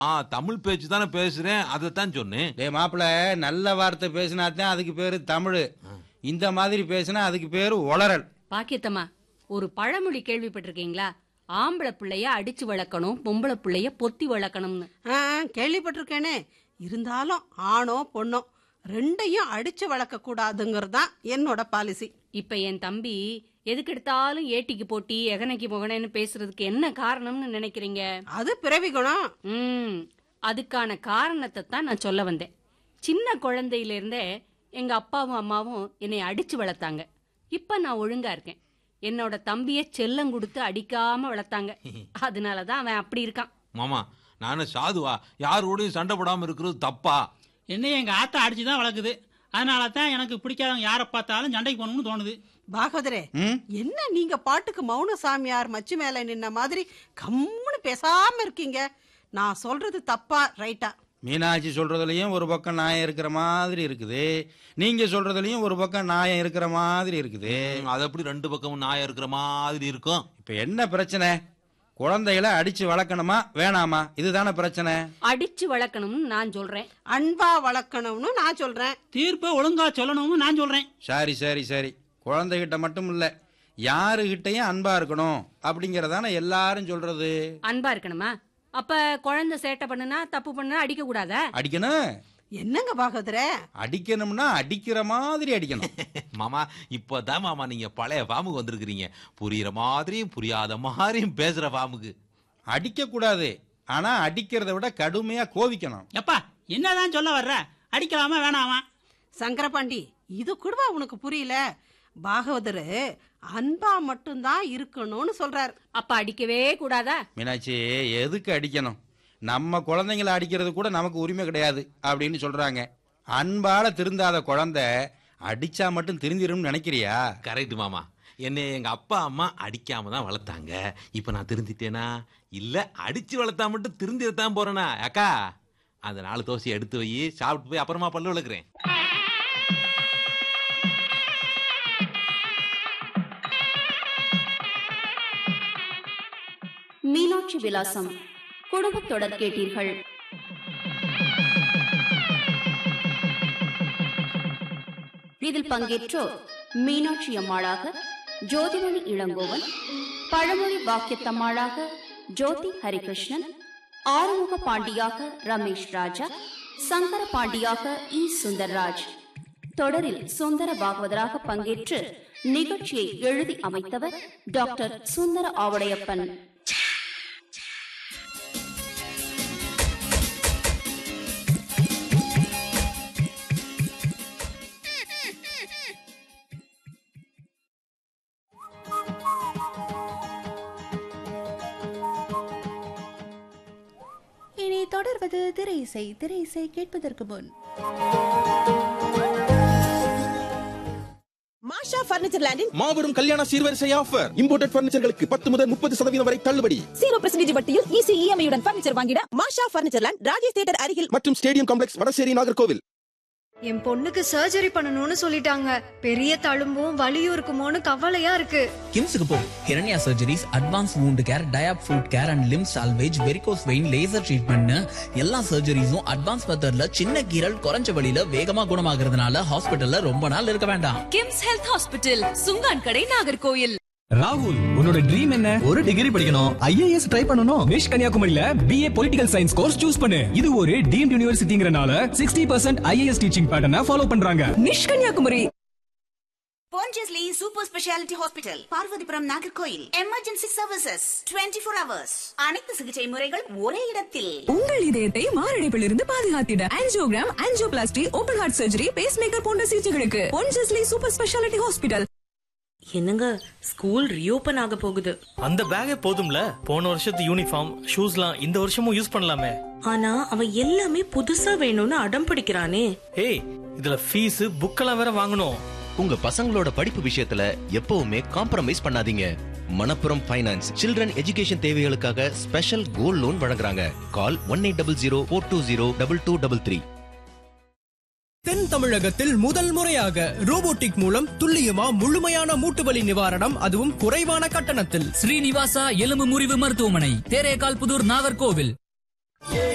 ஆ தமிழ் பேச்சு தானே பேசுறேன் அதைத்தான் சொன்னேன் டே மாப்பிள நல்ல வார்த்தை பேசினா தான் அதுக்கு பேரு தமிழ் இந்த மாதிரி பேசினா அதுக்கு பேரு உளறல் பாக்கியத்தம்மா ஒரு பழமொழி கேள்விப்பட்டிருக்கீங்களா ஆம்பளை பிள்ளைய அடிச்சு வளர்க்கணும் பொம்பளை பிள்ளைய பொத்தி வளர்க்கணும்னு ஆ, கேள்விப்பட்டிருக்கேனே இருந்தாலும் ஆணோ பொண்ணோ ரெண்டையும் அடிச்சு வளர்க்க கூடாதுங்கிறது தான் என்னோட பாலிசி இப்ப என் தம்பி எதுக்கெடுத்தாலும் ஏட்டிக்கு போட்டி எகனைக்கு முகனைன்னு பேசுறதுக்கு என்ன காரணம்னு நினைக்கிறீங்க அது பிறவி குணம் ம் அதுக்கான காரணத்தை தான் நான் சொல்ல வந்தேன் சின்ன குழந்தையில இருந்தே எங்க அப்பாவும் அம்மாவும் என்னை அடிச்சு வளர்த்தாங்க இப்ப நான் ஒழுங்கா இருக்கேன் என்னோட தம்பிய செல்லம் கொடுத்து அடிக்காம வளர்த்தாங்க அதனாலதான் அவன் அப்படி இருக்கான் மாமா நானும் சாதுவா யாரோடையும் சண்டை போடாம இருக்கிறது தப்பா என்னைய எங்க ஆத்தா அடிச்சு தான் வளர்க்குது அதனால தான் எனக்கு பிடிக்காதவங்க யாரை பார்த்தாலும் சண்டைக்கு போகணும்னு தோணுது பாகவதரே ம்? என்ன நீங்க பாட்டுக்கு மௌன சாமியார் மச்சு மேல நின்ன மாதிரி கம்முன்னு பேசாம இருக்கீங்க நான் சொல்றது தப்பா ரைட்டா மீனாட்சி சொல்றதுலயும் ஒரு பக்கம் நியாயம் இருக்கிற மாதிரி இருக்குது நீங்க சொல்றதுலயும் ஒரு பக்கம் நியாயம் இருக்கிற மாதிரி இருக்குது ம், அது எப்படி ரெண்டு பக்கமும் நாயம் இருக்கிற மாதிரி இருக்கும் இப்ப என்ன பிரச்சனை குழந்தைகளை அடிச்சு வளர்க்கணுமா வேணாமா இதுதானே பிரச்சனை அடிச்சு வளர்க்கணும்னு நான் சொல்றேன் அன்பா வளர்க்கணும்னு நான் சொல்றேன் தீர்ப்பை ஒழுங்கா சொல்லணும்னு நான் சொல்றேன் சரி சரி சரி குழந்தைகிட்ட மட்டும் இல்ல யாருகிட்டயும் அன்பா இருக்கணும் அப்படிங்கறதானே எல்லாரும் சொல்றது அன்பா இருக்கணுமா அப்ப குழந்தை சேட்டை பண்ணுனா தப்பு பண்ணுனா அடிக்க கூடாதா அடிக்கணும் என்னங்க பாகவதரே அடிக்கணும்னா அடிக்கிற மாதிரி அடிக்கணும் மாமா இப்பதான் மாமா நீங்க பழைய ஃபார்முக்கு வந்திருக்கிறீங்க புரியுற மாதிரியும் புரியாத மாதிரியும் பேசுற ஃபார்முக்கு அடிக்க கூடாது ஆனா அடிக்கிறத விட கடுமையா கோவிக்கணும் எப்பா என்னதான் சொல்ல வர்ற அடிக்கலாமா வேணாமா சங்கரபாண்டி இது கூடவா உனக்கு புரியல பாகவதர் அன்பா மட்டும்தான் இருக்கணும்னு சொல்றாரு அப்ப அடிக்கவே கூடாதா மீனாட்சி எதுக்கு அடிக்கணும் நம்ம குழந்தைங்களை அடிக்கிறது கூட நமக்கு உரிமை கிடையாது அப்படின்னு சொல்றாங்க அன்பால திருந்தாத குழந்தை அடிச்சா மட்டும் திருந்திரும்னு நினைக்கிறியா கரெக்ட் மாமா என்னை எங்க அப்பா அம்மா அடிக்காம தான் வளர்த்தாங்க இப்ப நான் திருந்திட்டேனா இல்ல அடிச்சு வளர்த்தா மட்டும் திருந்திடத்தான் போறேனா அக்கா அந்த நாலு தோசையை எடுத்து வை சாப்பிட்டு போய் அப்புறமா பல்லு விளக்குறேன் மீனாட்சி விலாசம் குடும்பத் தொடர் கேட்டீர்கள் இதில் பங்கேற்றோர் மீனாட்சி அம்மாளாக ஜோதிமணி இளங்கோவன் பழமொழி வாக்கியத்தம்மாளாக ஜோதி ஹரிகிருஷ்ணன் ஆறுமுக பாண்டியாக ரமேஷ் ராஜா சங்கர பாண்டியாக இ சுந்தர்ராஜ் தொடரில் சுந்தர பாகவதராக பங்கேற்று நிகழ்ச்சியை எழுதி அமைத்தவர் டாக்டர் சுந்தர ஆவடையப்பன் இனி தொடர்வது திரை இசை திரை இசை கேட்பதற்கு முன் மாஷா பர்னிச்சர் லேண்டின் மாபெரும் கல்யாண சீர்வரிசை ஆஃபர் இம்போர்ட்டட் பர்னிச்சர்களுக்கு பத்து முதல் முப்பது சதவீதம் வரை தள்ளுபடி ஜீரோ பர்சன்டேஜ் வட்டியில் ஈஸி இஎம்ஐ உடன் பர்னிச்சர் வாங்கிட Masha furniture land Rajesh theatre அருகில் மற்றும் ஸ்டேடியம் காம்ப்ளெக்ஸ் வடசேரி நாகர்கோவில் என் பொண்ணுக்கு சர்ஜரி பண்ணணும்னு சொல்லிட்டாங்க பெரிய தழும்பும் வலியும் இருக்குமோன்னு கவலையா இருக்கு கிம்ஸுக்கு போ hernia surgeries advance wound care diabetic foot care and limb salvage varicose vein laser ட்ரீட்மெண்ட்னு எல்லா சர்ஜரிஸும் அட்வான்ஸ் மெத்தட்ல சின்ன கீரல் குறைஞ்ச வழியில வேகமா குணமாகறதுனால ஹாஸ்பிட்டல்ல ரொம்ப நாள் இருக்க வேண்டாம் கிம்ஸ் ஹெல்த் ஹாஸ்பிட்டல் சுங்கான் கடை நாகர்கோயில் ராகுல் உன்னோட ட்ரீம் என்ன ஒரு டிகிரி படிக்கணும் ஐஏஎஸ் ட்ரை பண்ணணும் விஷ் கன்னியாகுமரியில BA political science course choose பண்ணு இது ஒரு டீம்ட் யூனிவர்சிட்டிங்கறனால சிக்ஸ்டி பர்சன்ட் ஐஏஎஸ் டீச்சிங் பேட்டர்னை ஃபாலோ பண்றாங்க நிஷ் Kanyakumari Pondicherry super speciality hospital Parvathipuram Nagercoil emergency services 24 four hours அனைத்து சிகிச்சை முறைகள் ஒரே இடத்தில் உங்கள் இதயத்தை மாரடைப்பில் இருந்து பாதுகாத்திட angiogram angioplasty open heart surgery pacemaker போன்ற சிகிச்சைகளுக்கு பொன்ஜஸ்லி சூப்பர் ஸ்பெஷாலிட்டி ஹாஸ்பிட்டல் என்னங்க ஸ்கூல் ரீஓபன் ஆக போகுது அந்த பேக்கே போதும்ல போன வருஷத்து யூனிஃபார்ம் ஷூஸ்லாம் இந்த வருஷமும் யூஸ் பண்ணலாமே ஆனா அவன் எல்லாமே புதுசா வேணும்னு அடம் பிடிக்கிறானே ஏய் இதுல ஃபீஸ் புக்கெல்லாம் வேற வாங்கணும் உங்க பசங்களோட படிப்பு விஷயத்துல எப்பவுமே காம்ப்ரமைஸ் பண்ணாதீங்க மணப்புரம் ஃபைனான்ஸ் சில்ட்ரன் எஜுகேஷன் தேவைகளுக்காக ஸ்பெஷல் கோல்ட் லோன் வழங்குறாங்க call one eight double zero four two zero double two double three தென் தமிழகத்தில் முதல் முறையாக ரோபோட்டிக் மூலம் துல்லியமா முழுமையான மூட்டு வலி நிவாரணம் அதுவும் குறைவான கட்டணத்தில் ஸ்ரீனிவாசா எலும்பு முறிவு மருத்துவமனை தேரேகால் புதூர் நாகர்கோவில்